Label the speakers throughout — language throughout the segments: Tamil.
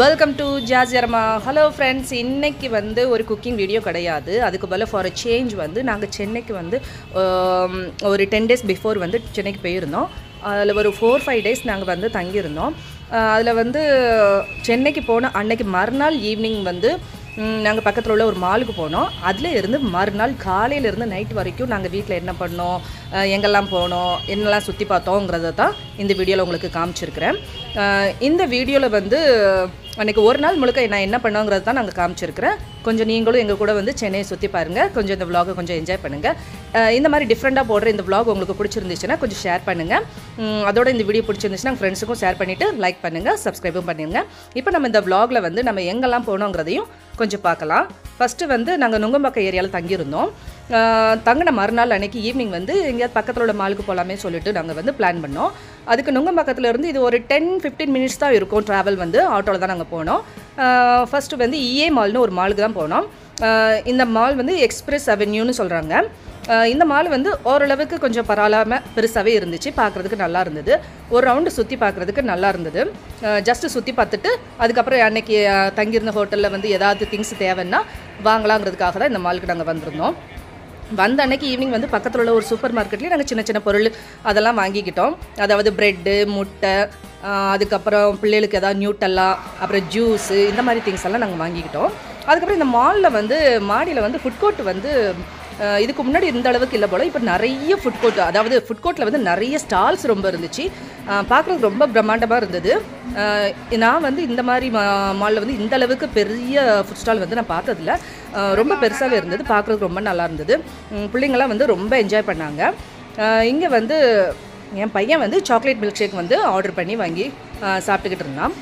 Speaker 1: வெல்கம் டு ஜாஜர்மா ஹலோ ஃப்ரெண்ட்ஸ் இன்னைக்கு வந்து ஒரு குக்கிங் வீடியோ கிடையாது அதுக்கு பதில் ஃபார் அ சேஞ்ச் வந்து நாங்கள் சென்னைக்கு வந்து ஆம், ஒரு டென் டேஸ் பிஃபோர் வந்து சென்னைக்கு போயிருந்தோம் அதில் ஒரு ஃபோர் ஃபைவ் டேஸ் நாங்கள் வந்து தங்கியிருந்தோம் அதில் வந்து சென்னைக்கு போன அன்னைக்கு மறுநாள் ஈவினிங் வந்து நாங்கள் பக்கத்தில் உள்ள ஒரு மாலுக்கு போனோம் அதில் இருந்து மறுநாள் காலையிலேருந்து நைட் வரைக்கும் நாங்கள் வீட்டில் என்ன பண்ணோம் அஹ் எங்கெல்லாம் போனோம் என்னெல்லாம் சுற்றி பார்த்தோங்கிறத தான் இந்த வீடியோவில் உங்களுக்கு காமிச்சிருக்கிறேன் அஹ் இந்த வீடியோவில் வந்து அன்றைக்கி ஒரு நாள் முழுக்க நான் என்ன பண்ணோங்கிறது தான் நாங்கள் காமிச்சிருக்கிறேன் கொஞ்சம் நீங்களும் எங்கள் கூட வந்து சென்னையை சுற்றி பாருங்கள் கொஞ்சம் இந்த vlog-அ கொஞ்சம் என்ஜாய் பண்ணுங்கள் அஹ் இந்த மாதிரி டிஃப்ரெண்ட்டாக போடுற இந்த vlog உங்களுக்கு பிடிச்சிருந்துச்சுன்னா கொஞ்சம் ஷேர் பண்ணுங்கள் உம், அதோட இந்த வீடியோ பிடிச்சிருந்துச்சுன்னா ஃப்ரெண்ட்ஸுக்கும் ஷேர் பண்ணிவிட்டு லைக் பண்ணுங்கள் சப்ஸ்கிரைபும் பண்ணுங்கள் இப்போ நம்ம இந்த vlog-ல வந்து நம்ம எங்கெல்லாம் போனோங்கிறதையும் கொஞ்சம் பார்க்கலாம் ஃபஸ்ட்டு வந்து நாங்கள் நுங்கம்பாக்கம் ஏரியாவில் தங்கியிருந்தோம் அஹ் தங்கின மறுநாள் அன்னைக்கு ஈவினிங் வந்து எங்கேயாவது பக்கத்தில் உள்ள மாலுக்கு போகலாமே சொல்லிட்டு நாங்கள் வந்து பிளான் பண்ணோம் அதுக்கு நுங்கம்பாக்கத்துல இருந்து இது ஒரு டென் ஃபிஃப்டீன் மினிட்ஸ் தான் இருக்கும் ட்ராவல் வந்து ஆட்டோவில் தான் நாங்கள் போனோம் ஃபஸ்ட்டு வந்து இஏ மால்னு ஒரு மாலுக்கு தான் போனோம் அஹ் இந்த மால் வந்து எக்ஸ்பிரஸ் அவென்யூன்னு சொல்கிறாங்க இந்த மால் வந்து ஓரளவுக்கு கொஞ்சம் பரவாயில்லாமல் பெருசாகவே இருந்துச்சு பார்க்குறதுக்கு நல்லா இருந்தது ஒரு ரவுண்டு சுற்றி பார்க்குறதுக்கு நல்லா இருந்தது ஜஸ்ட்டு சுற்றி பார்த்துட்டு அதுக்கப்புறம் அன்னைக்கு அஹ், தங்கியிருந்த ஹோட்டலில் வந்து ஏதாவது திங்ஸ் தேவைன்னா வாங்கலாங்கிறதுக்காக தான் இந்த மாலுக்கு நாங்கள் வந்திருந்தோம் வந்த அன்னைக்கு ஈவினிங் வந்து பக்கத்தில் உள்ள ஒரு சூப்பர் மார்க்கெட்லேயே நாங்கள் சின்ன சின்ன பொருள் அதெல்லாம் வாங்கிக்கிட்டோம் அதாவது ப்ரெட்டு முட்டை ஆஹ் அதுக்கப்புறம் பிள்ளைகளுக்கு ஏதாவது நியூட்டல்லா அப்புறம் ஜூஸு இந்த மாதிரி திங்ஸ் எல்லாம் நாங்கள் வாங்கிக்கிட்டோம் அதுக்கப்புறம் இந்த மாலில் வந்து மாடியில் வந்து ஃபுட் கோர்ட் வந்து ஆஹ் இதுக்கு முன்னாடி இந்த அளவுக்கு இல்லை போல் இப்போ நிறைய ஃபுட் கோர்ட் அதாவது ஃபுட் கோர்ட்டில் வந்து நிறைய ஸ்டால்ஸ் ரொம்ப இருந்துச்சு பார்க்குறதுக்கு ரொம்ப பிரம்மாண்டமாக இருந்தது ஆஹ் நான் வந்து இந்த மாதிரி மா மாலில் வந்து இந்த அளவுக்கு பெரிய ஃபுட் ஸ்டால் வந்து நான் பார்த்ததில்ல ஆஹ் ரொம்ப பெருசாகவே இருந்தது பார்க்குறதுக்கு ரொம்ப நல்லா இருந்தது உம் பிள்ளைங்கள்லாம் வந்து ரொம்ப என்ஜாய் பண்ணாங்க இங்கே வந்து என் பையன் வந்து சாக்லேட் மில்க் ஷேக் வந்து ஆர்டர் பண்ணி வாங்கி ஆஹ் சாப்பிட்டுக்கிட்டு இருந்தான்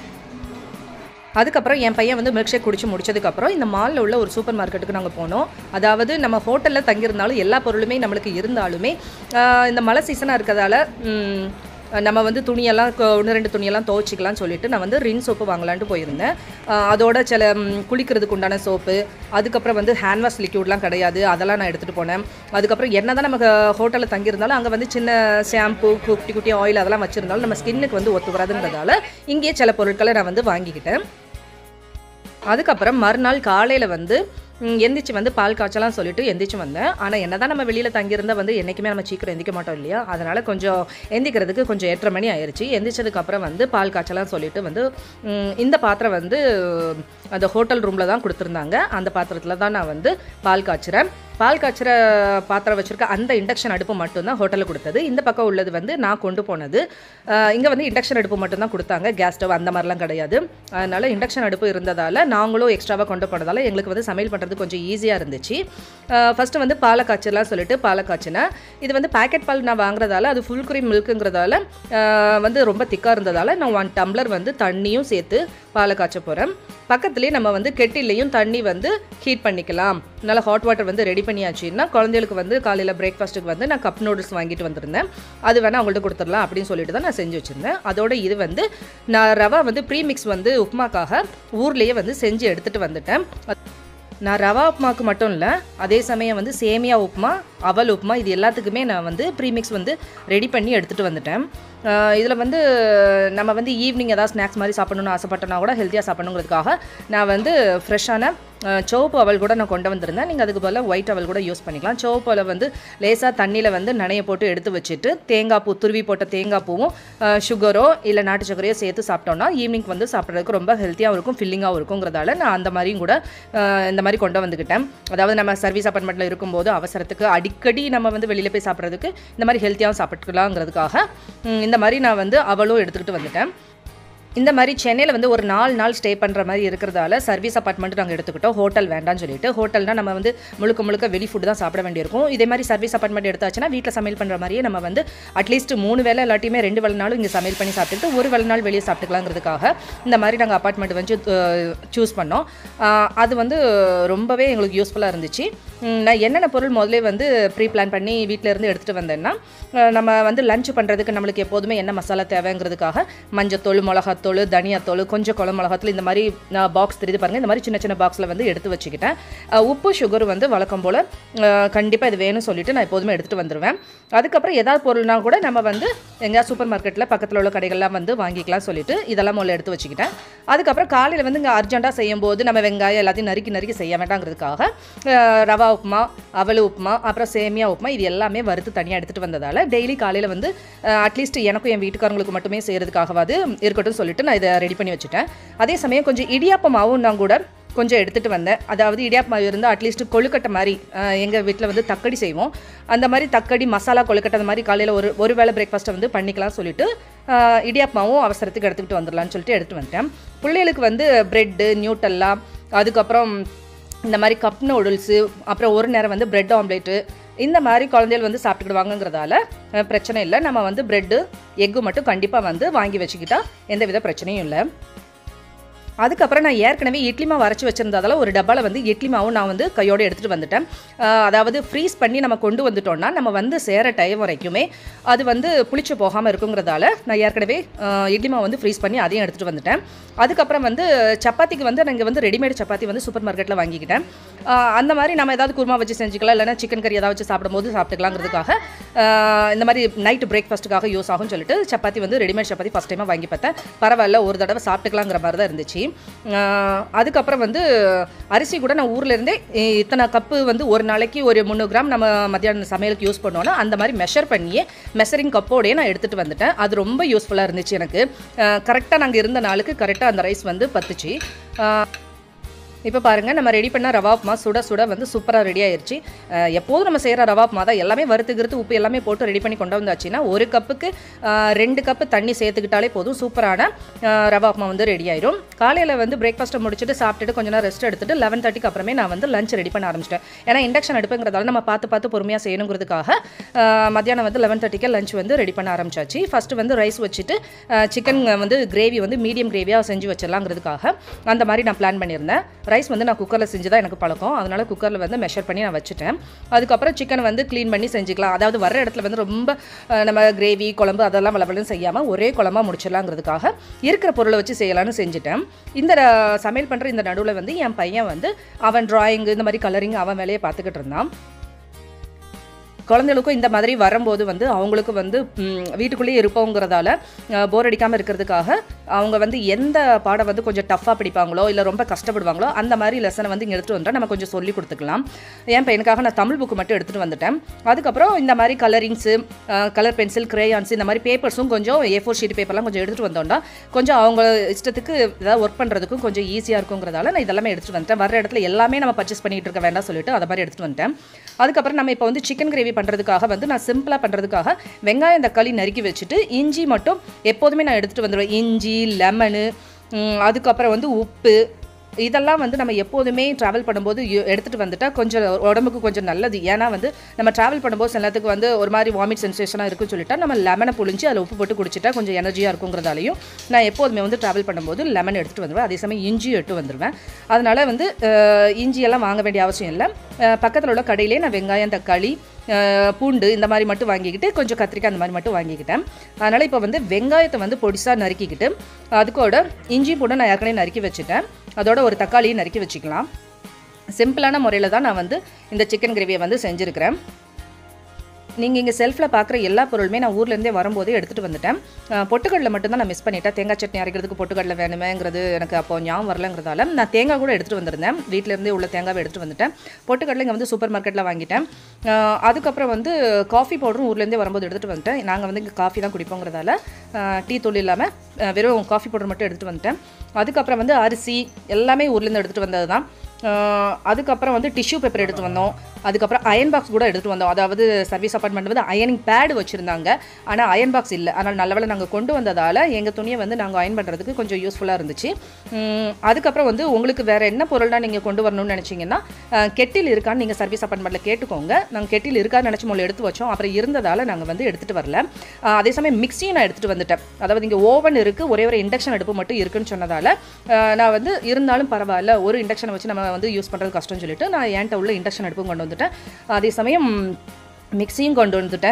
Speaker 1: அதுக்கப்புறம் என் பையன் வந்து மில்க் ஷேக் குடிச்சு முடிச்சதுக்கப்புறம் இந்த மாலில் உள்ள ஒரு சூப்பர் மார்க்கெட்டுக்கு நாங்கள் போனோம் அதாவது நம்ம ஹோட்டலில் தங்கியிருந்தாலும் எல்லா பொருளுமே நம்மளுக்கு இருந்தாலுமே ஆஹ் இந்த மழை சீசனாக இருக்கிறதால ம், நம்ம வந்து துணியெல்லாம் கொ- ஒன்று ரெண்டு துணியெல்லாம் துவைச்சிக்கலாம்னு சொல்லிட்டு நான் வந்து ரின் சோப்பு வாங்கலான்ட்டு போயிருந்தேன் ஆஹ் அதோட சில ம், குளிக்கிறதுக்கு உண்டான சோப்பு அதுக்கப்புறம் வந்து ஹேண்ட் வாஷ் லிக்யூட்லாம் கிடையாது அதெல்லாம் நான் எடுத்துகிட்டு போனேன் அதுக்கப்புறம் என்ன தான் நமக்கு ஹோட்டலில் தங்கியிருந்தாலும் அங்கே வந்து சின்ன ஷாம்பு குட்டி குட்டி ஆயில் அதெல்லாம் வச்சுருந்தாலும் நம்ம ஸ்கின்னுக்கு வந்து ஒத்து வராதுன்றதால இங்கேயே சில பொருட்களை நான் வந்து வாங்கிக்கிட்டேன் அதுக்கப்புறம் மறுநாள் காலையில் வந்து ம், எந்திரிச்சு வந்து பால் காய்ச்சலாம் சொல்லிட்டு எந்திரிச்சு வந்தேன் ஆனால் என்னதான் நம்ம வெளியில் தங்கியிருந்தா வந்து என்றைக்குமே நம்ம சீக்கிரம் எந்திக்க மாட்டோம் இல்லையா அதனால் கொஞ்சம் எந்திக்கிறதுக்கு கொஞ்சம் எட்டரை மணி ஆயிடுச்சு எந்திரிச்சதுக்கப்புறம் வந்து பால் காய்ச்சலாம் சொல்லிட்டு வந்து ம், இந்த பாத்திரம் வந்து அந்த ஹோட்டல் ரூமில் தான் கொடுத்துருந்தாங்க அந்த பாத்திரத்தில் தான் நான் வந்து பால் காய்ச்சுறேன் பால் காய்ச்சுற பாத்திரம் வச்சுருக்க அந்த இண்டக்ஷன் அடுப்பு மட்டும்தான் ஹோட்டலில் கொடுத்தது இந்த பக்கம் உள்ளது வந்து நான் கொண்டு போனது இங்கே வந்து இண்டக்ஷன் அடுப்பு மட்டும்தான் கொடுத்தாங்க கேஸ் ஸ்டவ் அந்த மாதிரிலாம் கிடையாது அதனால் இண்டக்ஷன் அடுப்பு இருந்ததால் நாங்களும் எக்ஸ்ட்ராவாக கொண்டு போனதால் எங்களுக்கு வந்து சமையல் பண்ணுறது கொஞ்சம் ஈஸியாக இருந்துச்சு ஃபஸ்ட்டு வந்து பாலை காய்ச்சலாம் சொல்லிட்டு பாலை காய்ச்சினேன் இது வந்து பேக்கெட் பால் நான் வாங்குறதால அது ஃபுல் க்ரீம் மில்க்குங்கிறதால வந்து ரொம்ப திக்காக இருந்ததால் நான் ஒன் டம்ளர் வந்து தண்ணியும் சேர்த்து பாலை காய்ச்ச போகிறேன் பக்கத்துலேயே நம்ம வந்து கெட்டிலையும் தண்ணி வந்து ஹீட் பண்ணிக்கலாம் நல்லா ஹாட் வாட்டர் வந்து ரெடி பண்ணியாச்சுன்னா குழந்தைகளுக்கு வந்து காலையில் பிரேக்ஃபாஸ்ட்டுக்கு வந்து நான் கப் நூடுல்ஸ் வாங்கிட்டு வந்திருந்தேன் அது வேணால் அவங்கள்ட்ட கொடுத்துடலாம் அப்படின்னு சொல்லிட்டு தான் நான் செஞ்சு வச்சுருந்தேன் அதோட இது வந்து நான் ரவா வந்து ப்ரீமிக்ஸ் வந்து உப்புமாக்காக ஊர்லேயே வந்து செஞ்சு எடுத்துகிட்டு வந்துட்டேன் நான் ரவா உப்புமாக்கு மட்டும் இல்லை அதே சமயம் வந்து சேமியா உப்புமா அவல் உப்புமா இது எல்லாத்துக்குமே நான் வந்து ப்ரீமிக்ஸ் வந்து ரெடி பண்ணி எடுத்துகிட்டு வந்துட்டேன் இதில் வந்து நம்ம வந்து ஈவினிங் ஏதாவது ஸ்நாக்ஸ் மாதிரி சாப்பிடணும்னு ஆசைப்பட்டோன்னா கூட ஹெல்த்தியாக சாப்பிடணுங்கிறதுக்காக நான் வந்து ஃப்ரெஷ்ஷான சிவப்பு அவல் கூட நான் கொண்டு வந்திருந்தேன் நீங்கள் அதுக்கு பதிலாக ஒயிட் அவல் கூட யூஸ் பண்ணிக்கலாம் சிவப்பு அவலை வந்து லேசாக தண்ணியில் வந்து நனைய போட்டு எடுத்து வச்சுட்டு தேங்காய் பூ துருவி போட்ட தேங்காய் பூவும் சுகரோ இல்லை நாட்டு சர்க்கரையோ சேர்த்து சாப்பிட்டோம்னா ஈவினிங் வந்து சாப்பிட்றதுக்கு ரொம்ப ஹெல்த்தியாகவும் இருக்கும் ஃபில்லிங்காகவும் இருக்குங்கிறதால நான் அந்த மாதிரியும் கூட அஹ், இந்த மாதிரி கொண்டு வந்துக்கிட்டேன் அதாவது நம்ம சர்வீஸ் அப்பார்ட்மெண்ட்டில் இருக்கும்போது அவசரத்துக்கு அடிக்கடி நம்ம வந்து வெளியில் போய் சாப்பிட்றதுக்கு இந்த மாதிரி ஹெல்த்தியாகவும் சாப்பிட்டுக்கலாங்கிறதுக்காக ம், இந்த மாதிரி நான் வந்து அவளும் எடுத்துக்கிட்டு வந்துட்டேன் இந்த மாதிரி சென்னையில் வந்து ஒரு நாலு நாள் ஸ்டே பண்ணுற மாதிரி இருக்கிறதால சர்வீஸ் அப்பார்ட்மெண்ட் நாங்கள் எடுத்துக்கிட்டோம் ஹோட்டல் வேண்டாம்னு சொல்லிட்டு ஹோட்டல்னா நம்ம வந்து முழுக்க முழுக்க வெளி ஃபுட் தான் சாப்பிட வேண்டியிருக்கும் இதே மாதிரி சர்வீஸ் அப்பார்ட்மெண்ட் எடுத்தாச்சுன்னா வீட்டில் சமையல் பண்ணுற மாதிரியே நம்ம வந்து அட்லீஸ்ட் மூணு வேளை இல்லாட்டியுமே ரெண்டு வேலை நாளும் இங்கே சமையல் பண்ணி சாப்பிட்டுட்டு ஒரு வேலை நாள் வெளியே சாப்பிட்டுக்கலாங்கிறதுக்காக இந்த மாதிரி நாங்கள் அப்பார்ட்மெண்ட் வந்து சூஸ் பண்ணோம் ஆஹ் அது வந்து ரொம்பவே எங்களுக்கு யூஸ்ஃபுல்லாக இருந்துச்சு உம், நான் என்னென்ன பொருள் முதல்ல வந்து ப்ரீ பிளான் பண்ணி வீட்டில் இருந்து எடுத்துகிட்டு வந்தேன்னா அஹ் நம்ம வந்து லஞ்ச் பண்ணுறதுக்கு நம்மளுக்கு எப்போதுமே என்ன மசாலா தேவைங்கிறதுக்காக மஞ்சத்தூள் மிளகாத்தூள் தனியாத்தூள் கொஞ்சம் குளம் மிளகாத்தூள் இந்த மாதிரி நான் பாக்ஸ் தெரியுது பாருங்கள் இந்த மாதிரி சின்ன சின்ன பாக்ஸில் வந்து எடுத்து வச்சுக்கிட்டேன் அஹ் உப்பு சுகர் வந்து வழக்கம் போல் கண்டிப்பாக இது வேணும்னு சொல்லிட்டு நான் எப்போதுமே எடுத்துகிட்டு வந்துடுவேன் அதுக்கப்புறம் ஏதாவது பொருள்னா கூட நம்ம வந்து எங்கேயா சூப்பர் மார்க்கெட்டில் பக்கத்தில் உள்ள கடைகள்லாம் வந்து வாங்கிக்கலாம் சொல்லிட்டு இதெல்லாம் முதல்ல எடுத்து வச்சுக்கிட்டேன் அதுக்கப்புறம் காலையில் வந்து இங்கே அர்ஜென்ட்டாக செய்யும் போது நம்ம வெங்காயம் எல்லாத்தையும் நறுக்கி நறுக்கி செய்ய வேண்டாங்கிறதுக்காக அஹ், ரவா உப்புமா அவல் உப்புமா அப்புறம் சேமியா உப்புமா இது எல்லாமே வறுத்து தனியாக எடுத்துகிட்டு வந்ததால் டெய்லி காலையில் வந்து அட்லீஸ்ட் எனக்கும் என் வீட்டுக்காரங்களுக்கு மட்டுமே செய்கிறதுக்காகவாது இருக்கட்டும் சொல்லிட்டு நான் இதை ரெடி பண்ணி வச்சுட்டேன் அதே சமயம் கொஞ்சம் இடியாப்ப மாவும் நான் கூட கொஞ்சம் எடுத்துகிட்டு வந்தேன் அதாவது இடியாப்ப மாவு இருந்தால் அட்லீஸ்ட் கொழுக்கட்டை மாதிரி எங்கள் வீட்டில் வந்து தக்கடி செய்வோம் அந்த மாதிரி தக்கடி மசாலா கொழுக்கட்டை அந்த மாதிரி காலையில் ஒரு ஒரு வேளை பிரேக்ஃபாஸ்ட்டை வந்து பண்ணிக்கலாம் சொல்லிட்டு அஹ், இடியாப்ப மாவும் அவசரத்துக்கு எடுத்துக்கிட்டு வந்துடலாம்னு சொல்லிட்டு எடுத்துட்டு வந்துட்டேன் பிள்ளைகளுக்கு வந்து ப்ரெட்டு நியூட்டல்லா அதுக்கப்புறம் இந்த மாதிரி கப் நூடுல்ஸு அப்புறம் ஒரு நேரம் வந்து பிரெட் ஆம்லேட்டு இந்த மாதிரி குழந்தைகள் வந்து சாப்பிட்டுக்கிடுவாங்கங்கிறதால அஹ், பிரச்சனை இல்லை நம்ம வந்து பிரெட்டு எக்கு மட்டும் கண்டிப்பாக வந்து வாங்கி வச்சுக்கிட்டா எந்த வித பிரச்சனையும் இல்லை அதுக்கப்புறம் நான் ஏற்கனவே இட்லி மாவு அரைச்சி வச்சிருந்ததால ஒரு டப்பாவில் வந்து இட்லி மாவும் நான் வந்து கையோடு எடுத்துகிட்டு வந்துட்டேன் ஆஹ் அதாவது ஃப்ரீஸ் பண்ணி நம்ம கொண்டு வந்துட்டோம்னா நம்ம வந்து சேர டைம் வரைக்குமே அது வந்து புளிச்சு போகாமல் இருக்குங்கிறதால நான் ஏற்கனவே ஆஹ் இட்லி மாவு வந்து ஃப்ரீஸ் பண்ணி அதையும் எடுத்துகிட்டு வந்துட்டேன் அதுக்கப்புறம் வந்து சப்பாத்திக்கு வந்து நான் இங்கே வந்து ரெடிமேட் சப்பாத்தி வந்து சூப்பர் மார்க்கெட்டில் வாங்கிக்கிட்டேன் ஆஹ் அந்த மாதிரி நம்ம ஏதாவது குருமா வச்சு செஞ்சுக்கலாம் இல்லைன்னா சிக்கன் கறி ஏதாவது வச்சு சாப்பிடும்போது சாப்பிட்டுக்கலாங்கிறதுக்காக ஆஹ் இந்த மாதிரி நைட் பிரேக்ஃபாஸ்ட்டுக்காக யூஸ் ஆகும்னு சொல்லிட்டு சப்பாத்தி வந்து ரெடிமேட் சப்பாத்தி ஃபஸ்ட் டைமாக வாங்கி பார்த்தேன் பரவாயில்ல ஒரு தடவை சாப்பிட்டுக்கலாங்கிற மாதிரி தான் இருந்துச்சு ஆஹ் அதுக்கப்புறம் வந்து அரிசி கூட நான் ஊர்ல இருந்தே இ- இத்தனை கப்பு வந்து ஒரு நாளைக்கு ஒரு முந்நூறு கிராம் நம்ம மத்தியானம் சமையலுக்கு யூஸ் பண்ணோன்னா அந்த மாதிரி மெஷர் பண்ணியே மெஷரிங் கப்போடையே நான் எடுத்துகிட்டு வந்துட்டேன் அது ரொம்ப யூஸ்ஃபுல்லாக இருந்துச்சு எனக்கு கரெக்டாக நாங்கள் இருந்த நாளுக்கு கரெக்டாக அந்த ரைஸ் வந்து பத்துச்சு ஆஹ் இப்போ பாருங்கள் நம்ம ரெடி பண்ண ரவா உப்புமா சுட சுட வந்து சூப்பராக ரெடி ஆயிருச்சு அஹ் எப்போதும் நம்ம செய்கிற ரவா உப்புமா தான் எல்லாமே வறுத்து கிறுத்து உப்பு எல்லாமே போட்டு ரெடி பண்ணி கொண்டு வந்தாச்சுன்னா ஒரு கப்புக்கு அஹ், ரெண்டு கப்பு தண்ணி சேர்த்துக்கிட்டாலே போதும் சூப்பரான அஹ், ரவா உப்புமா வந்து ரெடி ஆயிரும் காலையில் வந்து பிரேக்ஃபாஸ்ட்டை முடிச்சுட்டு சாப்பிட்டுட்டு கொஞ்ச நேரம் ரெஸ்ட் எடுத்துட்டு லெவன் தேர்ட்டிக்கு அப்புறமே நான் வந்து லஞ்ச் ரெடி பண்ண ஆரம்பிச்சிட்டேன் ஏன்னா இண்டக்ஷன் அடுப்புங்கிறதால நம்ம பார்த்து பார்த்து பொறுமையாக செய்யணுங்கிறதுக்காக அஹ், மத்தியானம் வந்து லெவன் தேர்ட்டிக்கு லஞ்ச் வந்து ரெடி பண்ண ஆரம்பிச்சாச்சு ஃபஸ்ட்டு வந்து ரைஸ் வச்சுட்டு சிக்கன் வந்து கிரேவி வந்து மீடியம் கிரேவியாக செஞ்சு வச்சிடலாங்கிறதுக்காக அந்த மாதிரி நான் பிளான் பண்ணியிருந்தேன் ரைஸ் வந்து நான் குக்கரில் செஞ்சு தான் எனக்கு பழக்கம் அதனால குக்கரில் வந்து மெஷர் பண்ணி நான் வச்சுட்டேன் அதுக்கப்புறம் சிக்கன் வந்து க்ளீன் பண்ணி செஞ்சுக்கலாம் அதாவது வர இடத்துல வந்து ரொம்ப அஹ், நம்ம கிரேவி குழம்பு அதெல்லாம் வளவலன்னு செய்யாமல் ஒரே குழம்பா முடிச்சிடலாங்கிறதுக்காக இருக்கிற பொருளை வச்சு செய்யலாம்னு செஞ்சுட்டேன் இந்த அஹ், சமையல் பண்ணுற இந்த நடுவில் வந்து என் பையன் வந்து அவன் டிராயிங் இந்த மாதிரி கலரிங் அவன் வேலையை பார்த்துக்கிட்டு இருந்தான் குழந்தைகளுக்கும் இந்த மாதிரி வரும்போது வந்து அவங்களுக்கு வந்து ம், வீட்டுக்குள்ளேயே இருப்போங்கிறதால போர் அடிக்காமல் இருக்கிறதுக்காக அவங்க வந்து எந்த பாடம் வந்து கொஞ்சம் டஃப்பாக படிப்பாங்களோ இல்லை ரொம்ப கஷ்டப்படுவாங்களோ அந்த மாதிரி லெசனை வந்து இங்கே எடுத்துகிட்டு வந்துட்டா நம்ம கொஞ்சம் சொல்லி கொடுத்துக்கலாம் என் பையனுக்காக நான் தமிழ் புக்கு மட்டும் எடுத்துகிட்டு வந்துட்டேன் அதுக்கப்புறம் இந்த மாதிரி கலரிங்ஸு கலர் பென்சில் கிரேயான்ஸ் இந்த மாதிரி பேப்பர்ஸும் கொஞ்சம் ஏ ஃபோர் ஷீட் பேப்பர்லாம் கொஞ்சம் எடுத்துகிட்டு வந்தோம்னா கொஞ்சம் அவங்க இஷ்டத்துக்கு ஏதாவது ஒர்க் பண்ணுறதுக்கும் கொஞ்சம் ஈஸியாக இருக்குங்கிறதால நான் இதெல்லாமே எடுத்துகிட்டு வந்துட்டேன் வர இடத்துல எல்லாமே நம்ம பர்ச்சேஸ் பண்ணிட்டு இருக்க வேண்டாம் சொல்லிட்டு அதை மாதிரி எடுத்துகிட்டு வந்துட்டேன் அதுக்கப்புறம் நம்ம இப்போ வந்து சிக்கன் கிரேவி பண்ணுறதுக்காக வந்து நான் சிம்பிளாக பண்ணுறதுக்காக வெங்காயம் தக்காளி நறுக்கி வச்சுட்டு இஞ்சி மட்டும் எப்போதுமே நான் எடுத்துகிட்டு வந்துடுவேன் இஞ்சி லெமனு அதுக்கப்புறம் வந்து உப்பு இதெல்லாம் வந்து நம்ம எப்போதுமே ட்ராவல் பண்ணும்போது யு- எடுத்துகிட்டு வந்துட்டா கொஞ்சம் உடம்புக்கு கொஞ்சம் நல்லது ஏன்னா வந்து நம்ம ட்ராவல் பண்ணும்போது சில நேரத்துக்கு வந்து ஒரு மாதிரி வாமிட் சென்சேஷனாக இருக்குன்னு சொல்லிட்டா நம்ம லெமனை புழிஞ்சு அதில் உப்பு போட்டு குடிச்சிட்டா கொஞ்சம் எனர்ஜியாக இருக்குங்கிறதாலையும் நான் எப்போதுமே வந்து ட்ராவல் பண்ணும்போது லெமன் எடுத்துகிட்டு வந்துடுவேன் அதே சமயம் இஞ்சியும் எடுத்து வந்துடுவேன் அதனால் வந்து அஹ், இஞ்சியெல்லாம் வாங்க வேண்டிய அவசியம் இல்லை பக்கத்தில் உள்ள கடையிலே நான் வெங்காயம் தக்காளி அஹ், பூண்டு இந்த மாதிரி மட்டும் வாங்கிக்கிட்டு கொஞ்சம் கத்திரிக்காய் அந்த மாதிரி மட்டும் வாங்கிக்கிட்டேன் அதனால் இப்போ வந்து வெங்காயத்தை வந்து பொடிசாக நறுக்கிக்கிட்டு அதுக்கூட இஞ்சி பூண்டு நான் ஏற்கனவே நறுக்கி வச்சுட்டேன் அதோட ஒரு தக்காளியும் நறுக்கி வச்சுக்கலாம் சிம்பிளான முறையில் தான் நான் வந்து இந்த சிக்கன் கிரேவியை வந்து செஞ்சுருக்கிறேன் நீங்கள் இங்கே செல்ஃபில் பார்க்குற எல்லா பொருளுமே நான் ஊர்லேருந்தே வரும்போதே எடுத்துகிட்டு வந்துட்டேன் அஹ், பொட்டுக்கடலை மட்டும்தான் நான் மிஸ் பண்ணிட்டேன் தேங்காய் சட்னி அரைக்கிறதுக்கு பொட்டுக்கடலை வேணுமேங்கிறது எனக்கு அப்போ ஞாபகம் வரலங்கிறதால நான் தேங்காய் கூட எடுத்துகிட்டு வந்திருந்தேன் வீட்டிலேருந்தே உள்ள தேங்காவை எடுத்துகிட்டு வந்துட்டேன் பொட்டுக்கடலை இங்கே வந்து சூப்பர் மார்க்கெட்டில் வாங்கிட்டேன் அஹ், அதுக்கப்புறம் வந்து காஃபி பவுடரும் ஊர்லேருந்தே வரும்போது எடுத்துகிட்டு வந்துட்டேன் நாங்கள் வந்து இங்கே காஃபி தான் குடிப்போங்கிறதால அஹ், டீ தூள் இல்லாமல் அஹ், வெறும் காஃபி பவுடர் மட்டும் எடுத்துகிட்டு வந்துட்டேன் அதுக்கப்புறம் வந்து அரிசி எல்லாமே ஊர்லேருந்து எடுத்துகிட்டு வந்தது தான் ஆஹ் அதுக்கப்புறம் வந்து டிஷ்யூ பேப்பர் எடுத்து வந்தோம் அதுக்கப்புறம் அயன் பாக்ஸ் கூட எடுத்துட்டு வந்தோம் அதாவது சர்வீஸ் அப்பார்ட்மெண்ட் வந்து அயனிங் பேட் வச்சுருந்தாங்க ஆனால் அயன் பாக்ஸ் இல்லை ஆனால் நல்ல வேளை நாங்கள் கொண்டு வந்ததால் எங்கள் துணியை வந்து நாங்கள் அயன் பண்ணுறதுக்கு கொஞ்சம் யூஸ்ஃபுல்லாக இருந்துச்சு உம், அதுக்கப்புறம் வந்து உங்களுக்கு வேறு என்ன பொருள்லாம் நீங்கள் கொண்டு வரணும்னு நினச்சிங்கன்னா கெட்டில் இருக்கான்னு நீங்கள் சர்வீஸ் அப்பார்ட்மெண்ட்டில் கேட்டுக்கோங்க நாங்கள் கெட்டில் இருக்கான்னு நினச்சி முதல்ல எடுத்து வச்சோம் அப்புறம் இருந்ததால் நாங்கள் வந்து எடுத்துகிட்டு வரல ஆஹ் அதே சமயம் மிக்சியும் நான் எடுத்துகிட்டு வந்துட்டேன் அதாவது இங்கே ஓவன் இருக்குது ஒரே ஒரு இண்டக்ஷன் அடுப்பு மட்டும் இருக்குன்னு சொன்னதால் ஆஹ் நான் வந்து இருந்தாலும் பரவாயில்ல ஒரு இண்டக்ஷனை வச்சு நம்ம வந்து யூஸ் பண்ணுறது கஷ்டம்னு சொல்லிட்டு நான் என்கிட்ட உள்ள இண்டக்ஷன் அடுப்பும் கொண்டு வந்துட்டேன் அதே சமயம் மிக்சியும் கொண்டு வந்துட்டேன்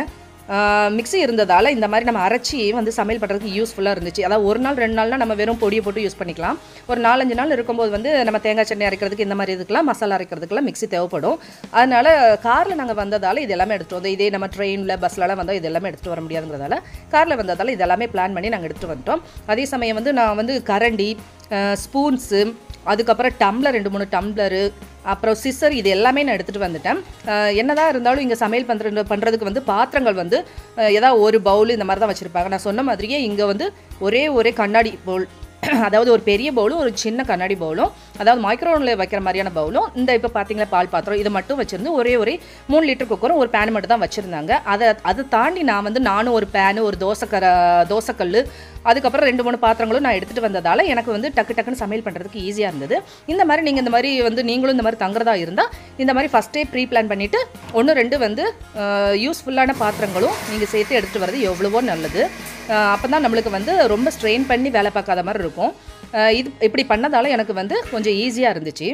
Speaker 1: மிக்ஸி இருந்ததால் இந்த மாதிரி நம்ம அரைச்சி வந்து சமையல் பண்ணுறதுக்கு யூஸ்ஃபுல்லாக இருந்துச்சு அதாவது ஒரு நாள் ரெண்டு நாள்னா நம்ம வெறும் பொடியை போட்டு யூஸ் பண்ணிக்கலாம் ஒரு நாலஞ்சு நாள் இருக்கும்போது வந்து நம்ம தேங்காய் சட்னி அரைக்கிறதுக்கு இந்த மாதிரி இதுக்கெல்லாம் மசாலா அரைக்கிறதுக்கெல்லாம் மிக்ஸி தேவைப்படும் அதனால காரில் நாங்கள் வந்ததால் இது எல்லாமே எடுத்துகிட்டு வந்தோம் இதே நம்ம ட்ரெயினில் பஸ்லலாம் வந்தால் இது எல்லாமே எடுத்துகிட்டு வர முடியாதுங்கிறதால காரில் வந்ததால் இது எல்லாமே பிளான் பண்ணி நாங்கள் எடுத்துகிட்டு வந்துட்டோம் அதே சமயம் வந்து நான் வந்து கரண்டி ஸ்பூன்ஸு அதுக்கப்புறம் டம்ளர் ரெண்டு மூணு டம்ளரு அப்புறம் சிஸ்ஸர் இது எல்லாமே நான் எடுத்துகிட்டு வந்துட்டேன் அஹ் என்னதான் இருந்தாலும் இங்கே சமையல் பண்ணுற பண்ணுறதுக்கு வந்து பாத்திரங்கள் வந்து அஹ் ஏதாவது ஒரு பவுல் இந்த மாதிரி தான் வச்சுருப்பாங்க நான் சொன்ன மாதிரியே இங்கே வந்து ஒரே ஒரே கண்ணாடி பவுல் அதாவது ஒரு பெரிய பவுலும் ஒரு சின்ன கண்ணாடி பவுலும் அதாவது மைக்ரோவனில் வைக்கிற மாதிரியான பவுலும் இந்த இப்போ பார்த்தீங்களா பால் பாத்திரம் இதை மட்டும் வச்சிருந்து ஒரே ஒரே மூணு லிட்டர் குக்கரும் ஒரு பேன் மட்டும் தான் வச்சுருந்தாங்க அதை அதை தாண்டி நான் வந்து நானும் ஒரு பேனு ஒரு தோசைக்கர தோசைக்கல் அதுக்கப்புறம் ரெண்டு மூணு பாத்திரங்களும் நான் எடுத்துகிட்டு வந்ததால் எனக்கு வந்து டக்கு டக்குன்னு சமையல் பண்ணுறதுக்கு ஈஸியாக இருந்தது இந்த மாதிரி நீங்கள் இந்த மாதிரி வந்து நீங்களும் இந்த மாதிரி தங்குறதா இருந்தால் இந்த மாதிரி ஃபஸ்ட்டே ப்ரீ பிளான் பண்ணிவிட்டு ஒன்று ரெண்டு வந்து யூஸ்ஃபுல்லான பாத்திரங்களும் நீங்கள் சேர்த்து எடுத்துகிட்டு வர்றது எவ்வளவோ நல்லது அப்போ தான் நம்மளுக்கு வந்து ரொம்ப ஸ்ட்ரெயின் பண்ணி வேலை பார்க்காத மாதிரி இருக்கும் அஹ் இது இப்படி பண்ணதால் எனக்கு வந்து கொஞ்சம் ஈஸியாக இருந்துச்சு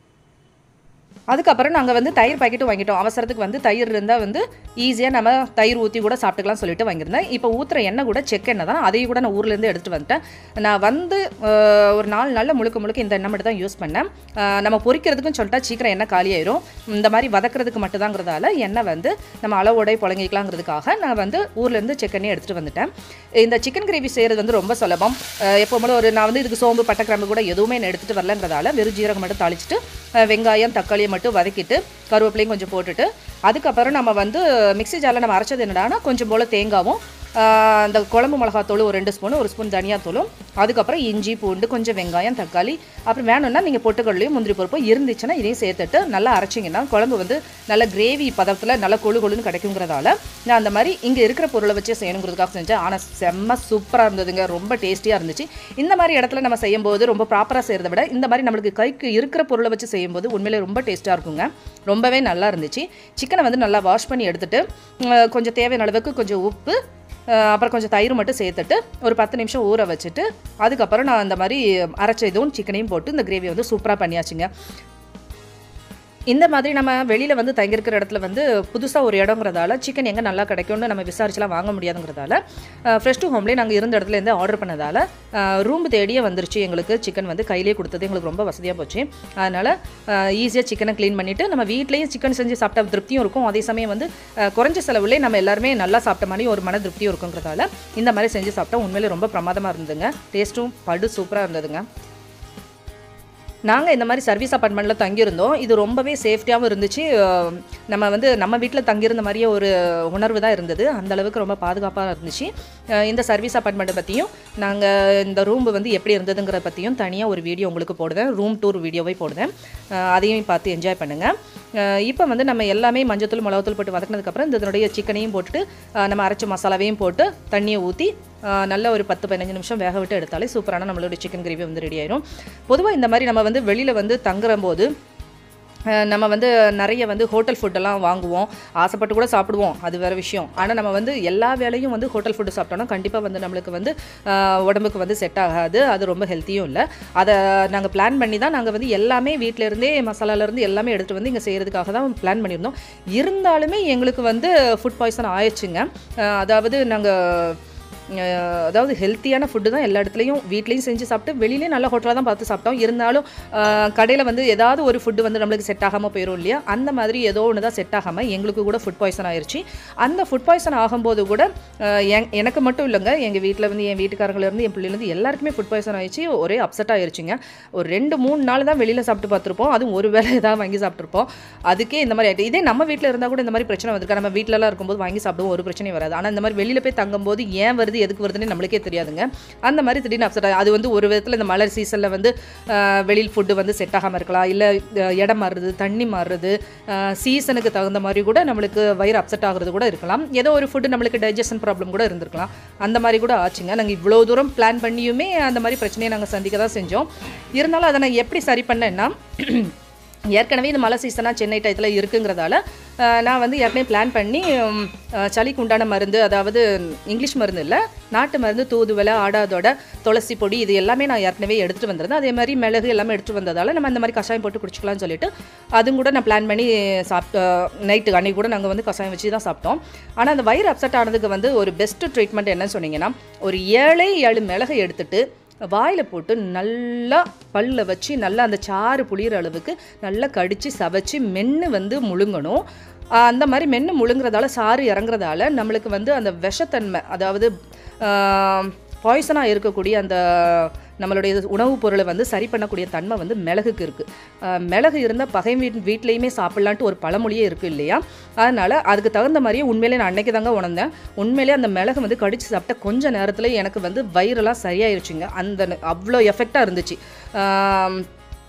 Speaker 1: அதுக்கப்புறம் நாங்கள் வந்து தயிர் பாக்கெட்டும் வாங்கிட்டோம் அவசரத்துக்கு வந்து தயிர் இருந்தால் வந்து ஈஸியாக நம்ம தயிர் ஊற்றி கூட சாப்பிட்டுக்கலாம் சொல்லிட்டு வாங்கியிருந்தேன் இப்போ ஊற்றுற எண்ணெய் கூட செக் எண்ணெய் தான் அதையும் கூட நான் ஊர்லேருந்து எடுத்துகிட்டு வந்துட்டேன் நான் வந்து அஹ், ஒரு நாலு நாளில் முழுக்க முழுக்க இந்த எண்ணெய் மட்டும் தான் யூஸ் பண்ணேன் அஹ், நம்ம பொரிக்கிறதுக்கும் சொல்லிட்டா சீக்கிரம் எண்ணெய் காலியாயிரும் இந்த மாதிரி வதக்கிறதுக்கு மட்டும்தாங்கிறதால எண்ணெய் வந்து நம்ம அளவோடை புழங்கிக்கலாங்கிறதுக்காக நான் வந்து ஊர்லேருந்து செக் எண்ணெய் எடுத்துகிட்டு வந்துட்டேன் இந்த சிக்கன் கிரேவி செய்கிறது வந்து ரொம்ப சுலபம் அஹ், எப்போவுமே ஒரு நான் வந்து இதுக்கு சோம்பு பட்டை கிராம்பு கூட எதுவுமே நான் எடுத்துகிட்டு வரலங்கிறதால வெறும் ஜீரகம் மட்டும் தாளிச்சிட்டு அஹ், வெங்காயம் தக்காளியை மட்டும் வதக்கிட்டு கருவேப்பிலையும் கொஞ்சம் போட்டுட்டு அதுக்கப்புறம் நம்ம வந்து மிக்ஸி ஜாரில் நம்ம அரைச்சது என்னடானா கொஞ்சம் போல் தேங்காவும் ஆஹ் அந்த குழம்பு மிளகாத்தூள் ஒரு ரெண்டு ஸ்பூன் ஒரு ஸ்பூன் தனியாத்தூளும் அதுக்கப்புறம் இஞ்சி பூண்டு கொஞ்சம் வெங்காயம் தக்காளி அப்புறம் வேணும்னா நீங்கள் பொட்டுக்கடலையும் முந்திரி பருப்பும் இருந்துச்சுன்னா இதையும் சேர்த்துட்டு நல்லா அரைச்சிங்கன்னா குழம்பு வந்து நல்ல கிரேவி பதத்தில் நல்லா கொழு கொழுன்னு கிடைக்குங்கிறதால நான் அந்த மாதிரி இங்கே இருக்கிற பொருளை வச்சு செய்யணுங்கிறதுக்காக செஞ்சேன் ஆனால் செம்ம சூப்பராக இருந்ததுங்க ரொம்ப டேஸ்டியாக இருந்துச்சு இந்த மாதிரி இடத்துல நம்ம செய்யும்போது ரொம்ப ப்ராப்பராக செய்கிறத விட இந்த மாதிரி நம்மளுக்கு கைக்கு இருக்கிற பொருளை வச்சு செய்யும்போது உண்மையிலே ரொம்ப டேஸ்ட்டாக இருக்குங்க ரொம்பவே நல்லா இருந்துச்சு சிக்கனை வந்து நல்லா வாஷ் பண்ணி எடுத்துட்டு உம், கொஞ்சம் தேவையான அளவுக்கு கொஞ்சம் உப்பு அஹ் அப்புறம் கொஞ்சம் தயிர் மட்டும் சேர்த்துட்டு ஒரு பத்து நிமிஷம் ஊற வச்சுட்டு அதுக்கப்புறம் நான் அந்த மாதிரி அரைச்ச இதுவும் சிக்கனையும் போட்டு இந்த கிரேவி வந்து சூப்பராக பண்ணியாச்சுங்க இந்த மாதிரி நம்ம வெளியில் வந்து தங்கியிருக்கிற இடத்துல வந்து புதுசாக ஒரு இடங்கிறதால சிக்கன் எங்கே நல்லா கிடைக்கும்னு நம்ம விசாரிச்சுலாம் வாங்க முடியாதுங்கிறதால ஃப்ரெஷ் டு ஹோம்லேயே நாங்கள் இருந்த இடத்துல இருந்து ஆர்டர் பண்ணதால் ரூம் தேடியே வந்துருச்சு எங்களுக்கு சிக்கன் வந்து கையிலேயே கொடுத்தது எங்களுக்கு ரொம்ப வசதியாக போச்சு அதனால் ஈஸியாக சிக்கனை க்ளீன் பண்ணிவிட்டு நம்ம வீட்லேயே சிக்கன் செஞ்சு சாப்பிட்ட திருப்தியும் இருக்கும் அதே சமயம் வந்து அஹ், குறைஞ்ச செலவுலேயே நம்ம எல்லாருமே நல்லா சாப்பிட்ட மாதிரி ஒரு மன திருப்தியும் இருக்குங்கிறதால இந்த மாதிரி செஞ்சு சாப்பிட்டா உண்மையிலே ரொம்ப பிரமாதமாக இருந்ததுங்க டேஸ்ட்டும் படு சூப்பராக இருந்ததுங்க நாங்கள் இந்த மாதிரி சர்வீஸ் அப்பார்ட்மெண்ட்டில் தங்கியிருந்தோம் இது ரொம்பவே சேஃப்டியாகவும் இருந்துச்சு அஹ் நம்ம வந்து நம்ம வீட்டில் தங்கியிருந்த மாதிரியே ஒரு உணர்வு தான் இருந்தது அந்த அளவுக்கு ரொம்ப பாதுகாப்பாக இருந்துச்சு அஹ் இந்த சர்வீஸ் அப்பார்ட்மெண்ட்டை பற்றியும் நாங்கள் இந்த ரூம் வந்து எப்படி இருந்ததுங்கிற பற்றியும் தனியாக ஒரு வீடியோ உங்களுக்கு போடுவேன் ரூம் டூர் வீடியோவை போடுவேன் அஹ் அதையும் பார்த்து என்ஜாய் பண்ணுங்கள் இப்போ வந்து நம்ம எல்லாமே மஞ்சத்தூள் மிளகாத்தூள் போட்டு வதக்கினதுக்கப்புறம் இந்த இதனுடைய சிக்கனையும் போட்டுட்டு அஹ் நம்ம அரைச்ச மசாலாவையும் போட்டு தண்ணியை ஊற்றி நல்ல ஒரு பத்து பதினஞ்சு நிமிஷம் வேக விட்டு எடுத்தாலே சூப்பரான நம்மளோட சிக்கன் கிரேவி வந்து ரெடி ஆயிரும் பொதுவாக இந்த மாதிரி நம்ம வந்து வெளியில் வந்து தங்குற போது அஹ் நம்ம வந்து நிறைய வந்து ஹோட்டல் ஃபுட்டெல்லாம் வாங்குவோம் ஆசைப்பட்டு கூட சாப்பிடுவோம் அது வேறு விஷயம் ஆனால் நம்ம வந்து எல்லா வேலையும் வந்து ஹோட்டல் ஃபுட்டு சாப்பிட்டோம்னா கண்டிப்பாக வந்து நம்மளுக்கு வந்து அஹ் உடம்புக்கு வந்து செட் ஆகாது அது ரொம்ப ஹெல்த்தியும் இல்லை அதை நாங்கள் பிளான் பண்ணி தான் நாங்கள் வந்து எல்லாமே வீட்டில இருந்தே மசாலாலேருந்து எல்லாமே எடுத்துகிட்டு வந்து இங்கே செய்கிறதுக்காக தான் பிளான் பண்ணியிருந்தோம் இருந்தாலுமே எங்களுக்கு வந்து ஃபுட் பாய்சன் ஆயிடுச்சுங்க அஹ் அதாவது நாங்கள் அஹ் அதாவது ஹெல்த்தியான ஃபுட்டு தான் எல்லா இடத்துலையும் வீட்லேயும் செஞ்சு சாப்பிட்டு வெளியிலேயும் நல்ல ஹோட்டலாக தான் பார்த்து சாப்பிட்டோம் இருந்தாலும் கடையில் வந்து ஏதாவது ஒரு ஃபுட்டு வந்து நம்மளுக்கு செட் ஆகாமல் போயிடும் இல்லையா அந்த மாதிரி ஏதோ ஒன்று தான் செட் ஆகாமல் எங்களுக்கு கூட ஃபுட் பாய்சன் ஆயிடுச்சு அந்த ஃபுட் பாய்சன் ஆகும்போது கூட அஹ் என் எனக்கு மட்டும் இல்லைங்க எங்கள் வீட்டில் வந்து என் வீட்டுக்காரங்கலேருந்து என் பிள்ளைலேருந்து எல்லாருக்குமே ஃபுட் பாய்சன் ஆயிடுச்சு ஒரே அப்செட் ஆயிருச்சுங்க ஒரு ரெண்டு மூணு நாள் தான் வெளியில் சாப்பிட்டு பார்த்துருப்போம் அதுவும் ஒரு வேளை ஏதாவது வாங்கி சாப்பிட்ருப்போம் அதுக்கே இந்த மாதிரி ஆகிட்டு இதே நம்ம வீட்டில் இருந்தால் கூட இந்த மாதிரி பிரச்சனை வந்திருக்கா நம்ம வீட்டிலலாம் இருக்கும்போது வாங்கி சாப்பிடுவோம் ஒரு பிரச்சனையும் வராது ஆனால் இந்த மாதிரி வெளியில் போய் தங்கும்போது ஏன் வருது எதுக்கு வருதுன்னு நம்மளுக்கே தெரியாதுங்க அந்த மாதிரி திடீர்னு அப்செட் அது வந்து ஒரு விதத்தில் இந்த மழை சீசனில் வந்து ஆஹ், வெளியில் ஃபுட்டு வந்து செட் ஆகாமல் இருக்கலாம் இல்லை இடம் மாறுறது தண்ணி மாறுறது சீசனுக்கு தகுந்த மாதிரி கூட நம்மளுக்கு வயிறு அப்செட் ஆகுறது கூட இருக்கலாம் ஏதோ ஒரு ஃபுட்டு நம்மளுக்கு டைஜஷன் ப்ராப்ளம் கூட இருந்திருக்கலாம் அந்த மாதிரி கூட ஆச்சுங்க நாங்கள் இவ்வளோ தூரம் பிளான் பண்ணியுமே அந்த மாதிரி பிரச்சனையை நாங்கள் சந்திக்க தான் செஞ்சோம் இருந்தாலும் அதை நான் எப்படி சரி பண்ணேன்னா ஏற்கனவே இந்த மழை சீசனாக சென்னை டயத்தில் இருக்குங்கிறதால அஹ், நான் வந்து ஏற்கனவே பிளான் பண்ணி உம், அஹ், சளிக்கு உண்டான மருந்து அதாவது இங்கிலீஷ் மருந்து இல்லை நாட்டு மருந்து தூதுவலை ஆடாதோட துளசி பொடி இது எல்லாமே நான் ஏற்கனவே எடுத்துகிட்டு வந்திருந்தேன் அதே மாதிரி மிளகு எல்லாமே எடுத்துகிட்டு வந்ததால் நம்ம அந்த மாதிரி கஷாயம் போட்டு குடிச்சிக்கலாம்னு சொல்லிட்டு அதுவும் கூட நான் பிளான் பண்ணி சாப்பிட்ட நைட்டு அன்னைக்கு கூட நாங்கள் வந்து கஷாயம் வச்சு தான் சாப்பிட்டோம் ஆனால் அந்த வயிறு அப்செட் ஆனதுக்கு வந்து ஒரு பெஸ்ட்டு ட்ரீட்மெண்ட் என்னன்னு சொன்னீங்கன்னா ஒரு ஏழை ஏழு மிளகை எடுத்துட்டு வாயில் போட்டு நல்லா பல்ல வச்சு நல்லா அந்த சாறு புளியிற அளவுக்கு நல்லா கடித்து சவைச்சு மென்று வந்து முழுங்கணும் ஆஹ் அந்த மாதிரி மென்று முழுங்குறதால சாறு இறங்குறதால நம்மளுக்கு வந்து அந்த விஷத்தன்மை அதாவது பாய்சனாக இருக்கக்கூடிய அந்த நம்மளுடைய உணவுப் பொருளை வந்து சரி பண்ணக்கூடிய தன்மை வந்து மிளகுக்கு இருக்குது மிளகு இருந்தால் பகை வீட் வீட்லேயுமே சாப்பிட்லான்ட்டு ஒரு பழமொழியே இருக்குது இல்லையா அதனால் அதுக்கு தகுந்த மாதிரியே உண்மையிலே நான் அன்னைக்கு தாங்க உணர்ந்தேன் உண்மையிலே அந்த மிளகு வந்து கடித்து சாப்பிட்ட கொஞ்ச நேரத்தில் எனக்கு வந்து வயிறெல்லாம் சரியாயிருச்சுங்க அந்த ந- அவ்வளோ எஃபெக்டாக இருந்துச்சு ஆம்,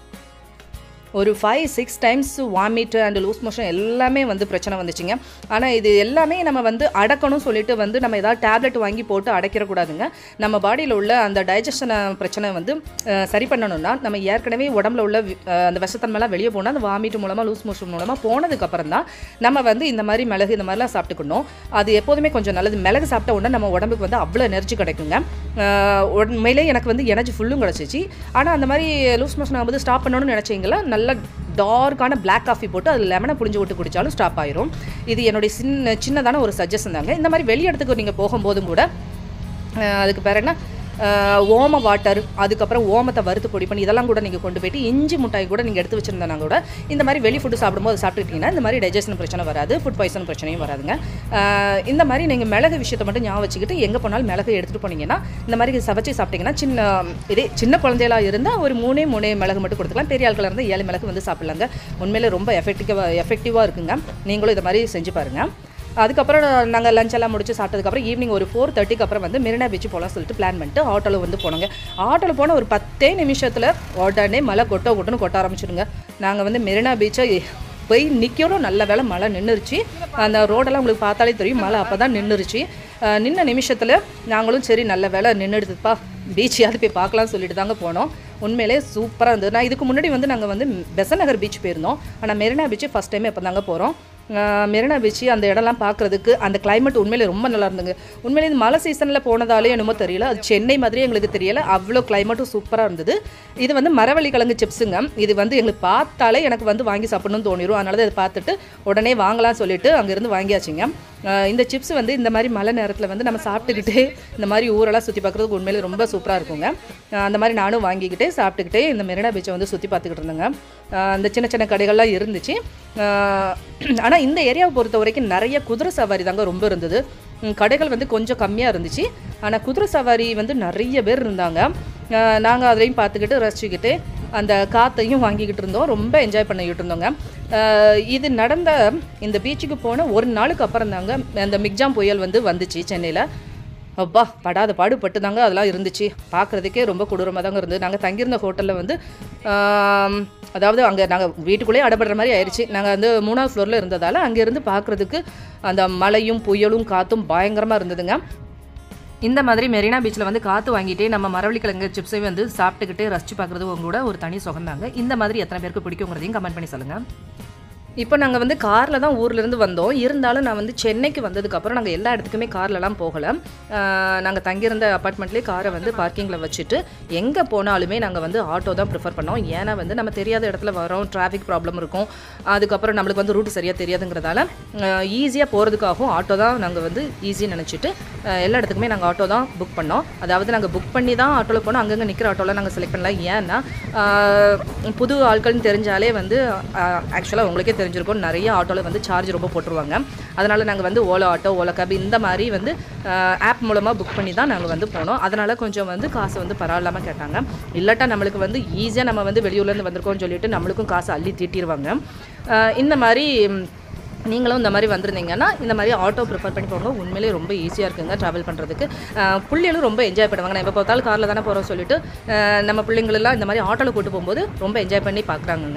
Speaker 1: ஒரு five six times vomit and loose motion எல்லாமே வந்து பிரச்சனை வந்துச்சுங்க ஆனால் இது எல்லாமே நம்ம வந்து அடக்கணும் சொல்லிட்டு வந்து நம்ம ஏதாவது டேப்லெட் வாங்கி போட்டு அடைக்கிறக்கூடாதுங்க நம்ம பாடியில் உள்ள அந்த டைஜஷன் பிரச்சனை வந்து அஹ், சரி பண்ணணும்னா நம்ம ஏற்கனவே உடம்புல உள்ள வி- அஹ், அந்த விஷத்தன்மைலாம் வெளியே போனால் அந்த வாமிட் மூலமாக லூஸ் மோஷன் மூலமாக போனதுக்கப்புறம் தான் நம்ம வந்து இந்த மாதிரி மிளகு இந்த மாதிரிலாம் சாப்பிட்டுக்கணும் அது எப்போதுமே கொஞ்சம் நல்லது மிளகு சாப்பிட்ட உடனே நம்ம உடம்புக்கு வந்து அவ்வளோ எனர்ஜி கிடைக்குங்க அஹ், உண்மையிலே எனக்கு வந்து எனர்ஜி ஃபுல்லும் கிடச்சிச்சு ஆனால் அந்த மாதிரி லூஸ் மோஷன் ஆகும்போது ஸ்டாப் பண்ணணும்னு நினச்சிங்களா நல்ல டார்க்கான Black காஃபி போட்டு அதில் லெமனை புழிஞ்சு விட்டு குடித்தாலும் ஸ்டாப் ஆயிரும் இது என்னுடைய சின்ன சின்னதான ஒரு சஜஷன் தாங்க இந்த மாதிரி வெளி இடத்துக்கு நீங்கள் போகும்போதும் கூட அஹ், அதுக்கு பேர் என்ன அஹ், ஓம வாட்டர் அதுக்கப்புறம் ஓமத்தை வறுத்து பொடி பண்ணி இதெல்லாம் கூட நீங்கள் கொண்டு போயிட்டு இஞ்சி மிட்டாய் கூட நீங்கள் எடுத்து வச்சிருந்தா கூட இந்த மாதிரி வெளி ஃபுட்டு சாப்பிடும்போது சாப்பிட்டுக்கிட்டீங்கன்னா இந்த மாதிரி டைஜஷன் பிரச்சனை வராது ஃபுட் பாய்சன் பிரச்சனையும் வராதுங்க அஹ், இந்த மாதிரி நீங்கள் மிளகு விஷயத்தை மட்டும் ஞாபகம் வச்சுக்கிட்டு எங்கே போனாலும் மிளகு எடுத்துகிட்டு போனீங்கன்னா இந்த மாதிரி சமைச்சு சாப்பிட்டீங்கன்னா சின்ன இதே சின்ன குழந்தைகளா இருந்தால் ஒரு மூணே மூணே மிளகு மட்டும் கொடுத்துக்கலாம் பெரிய ஆட்களாக இருந்தால் ஏழு மிளகு வந்து சாப்பிட்லாங்க உண்மையிலே ரொம்ப எஃபெக்டிவாக எஃபெக்டிவாக இருக்குங்க நீங்களும் இதை மாதிரி செஞ்சு பாருங்கள் அதுக்கப்புறம் நாங்கள் லஞ்ச் எல்லாம் முடிச்சு சாப்பிட்டதுக்கப்புறம் ஈவினிங் ஒரு ஃபோர் தேர்ட்டிக்கு அப்புறம் வந்து மெரினா பீச் போகலாம் சொல்லிட்டு பிளான் பண்ணிட்டு ஆட்டோவில் வந்து போனோங்க ஆட்டோவில் போன ஒரு பத்தே நிமிஷத்தில் உடனே மழை கொட்ட கொட்டுன்னு கொட்ட ஆரம்பிச்சிடுங்க நாங்கள் வந்து மெரினா பீச்சை போய் நிற்கிறோம் நல்ல வேளை மழை நின்றுருச்சு அந்த ரோடெல்லாம் உங்களுக்கு பார்த்தாலே தெரியும் மழை அப்போ தான் நின்றுருச்சு நின்ன நிமிஷத்தில் நாங்களும் சரி நல்ல வேளை நின்றுடுதுப்பா பீச்சையாவது போய் பார்க்கலாம்னு சொல்லிட்டு தாங்க போனோம் உண்மையிலே சூப்பராக இருந்தது நான் இதுக்கு முன்னாடி வந்து நாங்கள் வந்து பெசன் நகர் பீச் போயிருந்தோம் ஆனால் மெரினா பீச் ஃபஸ்ட் டைம் இப்போ தாங்க போகிறோம் மெரினா பீச் அந்த இடம்லாம் பார்க்குறதுக்கு அந்த climate உண்மையிலே ரொம்ப நல்லா இருந்துங்க உண்மையிலே இந்த மழை சீசனில் போனதாலே என்னமோ தெரியல அது சென்னை மாதிரி எங்களுக்கு தெரியல அவ்வளோ கிளைமேட்டும் சூப்பராக இருந்தது இது வந்து மரவள்ளி கிழங்கு சிப்ஸுங்க இது வந்து எங்களுக்கு பார்த்தாலே எனக்கு வந்து வாங்கி சாப்பிடணும்னு தோணிரும் அதனால தான் இதை பார்த்துட்டு உடனே வாங்கலாம் சொல்லிட்டு அங்கேருந்து வாங்கியாச்சுங்க அஹ் இந்த சிப்ஸ் வந்து இந்த மாதிரி மழை நேரத்தில் வந்து நம்ம சாப்பிட்டுக்கிட்டே இந்த மாதிரி ஊரெல்லாம் சுற்றி பார்க்குறதுக்கு உண்மையிலே ரொம்ப சூப்பராக இருக்குங்க அஹ் அந்த மாதிரி நானும் வாங்கிக்கிட்டே சாப்பிட்டுக்கிட்டே இந்த மெரினா பீச்சை வந்து சுற்றி பார்த்துக்கிட்டு இருந்தேங்க அஹ் அந்த சின்ன சின்ன கடைகள்லாம் இருந்துச்சு ஆனால் இந்த ஏரியாவை பொறுத்த வரைக்கும் நிறைய குதிரை சவாரி தாங்க ரொம்ப இருந்தது ம், கடைகள் வந்து கொஞ்சம் கம்மியாக இருந்துச்சு ஆனால் குதிரை சவாரி வந்து நிறைய பேர் இருந்தாங்க நாங்கள் அதையும் பார்த்துக்கிட்டு ரசிச்சுக்கிட்டு அந்த காற்றையும் வாங்கிக்கிட்டு இருந்தோம் ரொம்ப என்ஜாய் பண்ணிக்கிட்டு இருந்தோங்க அஹ் இது நடந்த இந்த பீச்சுக்கு போன ஒரு நாளுக்கு அப்புறம் தாங்க அந்த மிக்ஜாம் புயல் வந்து வந்துச்சு சென்னையில் அப்பா படாத பாடுபட்டு தாங்க அதெல்லாம் இருந்துச்சு பார்க்குறதுக்கே ரொம்ப கொடூரமாக தாங்க இருந்தது நாங்கள் தங்கியிருந்த ஹோட்டலில் வந்து ஆம், அதாவது அங்கே நாங்கள் வீட்டுக்குள்ளேயே அடப்படுற மாதிரி ஆயிடுச்சு நாங்கள் வந்து மூணாவது ஃப்ளோரில் இருந்ததால் அங்கேருந்து பார்க்குறதுக்கு அந்த மழையும் புயலும் காற்றும் பயங்கரமாக இருந்ததுங்க இந்த மாதிரி மெரினா பீச்சில் வந்து காற்று வாங்கிட்டே நம்ம மரவள்ளி கிழங்கு சிப்ஸை வந்து சாப்பிட்டுக்கிட்டே ரசிச்சு பார்க்குறது உங்க கூட ஒரு தனி சுகந்தாங்க இந்த மாதிரி எத்தனை பேருக்கு பிடிக்குங்கிறதையும் கமெண்ட் பண்ணி சொல்லுங்கள் இப்போ நாங்கள் வந்து காரில் தான் ஊர்லேருந்து வந்தோம் இருந்தாலும் நான் வந்து சென்னைக்கு வந்ததுக்கப்புறம் நாங்கள் எல்லா இடத்துக்குமே கார்லலாம் போகலை நாங்கள் தங்கியிருந்த அப்பார்ட்மெண்ட்லேயே காரை வந்து பார்க்கிங்கில் வச்சுட்டு எங்கே போனாலுமே நாங்கள் வந்து ஆட்டோ தான் ப்ரிஃபர் பண்ணோம் ஏன்னா வந்து நம்ம தெரியாத இடத்துல வரோம் டிராஃபிக் ப்ராப்ளம் இருக்கும் அதுக்கப்புறம் நம்மளுக்கு வந்து ரூட் சரியாக தெரியாதுங்கிறதால ஈஸியாக போகிறதுக்காகவும் ஆட்டோ தான் நாங்கள் வந்து ஈஸியாக நினச்சிட்டு எல்லா இடத்துக்குமே நாங்கள் ஆட்டோ தான் புக் பண்ணோம் அதாவது நாங்கள் புக் பண்ணி தான் ஆட்டோவில் போனோம் அங்கங்கே நிற்கிற ஆட்டோவில் நாங்கள் செலக்ட் பண்ணல ஏன்னா ஆஹ், புது ஆட்கள்னு தெரிஞ்சாலே வந்து ஆக்சுவலாக உங்களுக்கே தெரிஞ்சிருக்கும் நிறைய ஆட்டோவில் வந்து சார்ஜ் ரொம்ப போட்டுருவாங்க அதனால் நாங்கள் வந்து ஓலோ ஆட்டோ ஓலோ கேப் இந்த மாதிரி வந்து ஆப் மூலமாக புக் பண்ணி தான் நாங்கள் வந்து போனோம் அதனால் கொஞ்சம் வந்து காசு வந்து பரவாயில்லாமல் கேட்டாங்க இல்லாட்டா நம்மளுக்கு வந்து ஈஸியாக நம்ம வந்து வெளியூர்லேருந்து வந்திருக்கோம்னு சொல்லிட்டு நம்மளுக்கும் காசு அள்ளி தீட்டிடுவாங்க ஆஹ், இந்த மாதிரி ம், நீங்களும் இந்த மாதிரி வந்திருந்தீங்கன்னா இந்த மாதிரி ஆட்டோ ப்ரிஃபர் பண்ணி போங்க உண்மையிலேயே ரொம்ப ஈஸியாக இருக்குங்க ட்ராவல் பண்ணுறதுக்கு பிள்ளைகளும் ரொம்ப என்ஜாய் பண்ணுவாங்க நான் எப்போ பார்த்தாலும் காரில் தானே போகிறோம் சொல்லிட்டு அஹ் நம்ம பிள்ளைங்களெல்லாம் இந்த மாதிரி ஆட்டோவில் கூட்டு போகும்போது ரொம்ப என்ஜாய் பண்ணி பார்க்குறாங்கங்க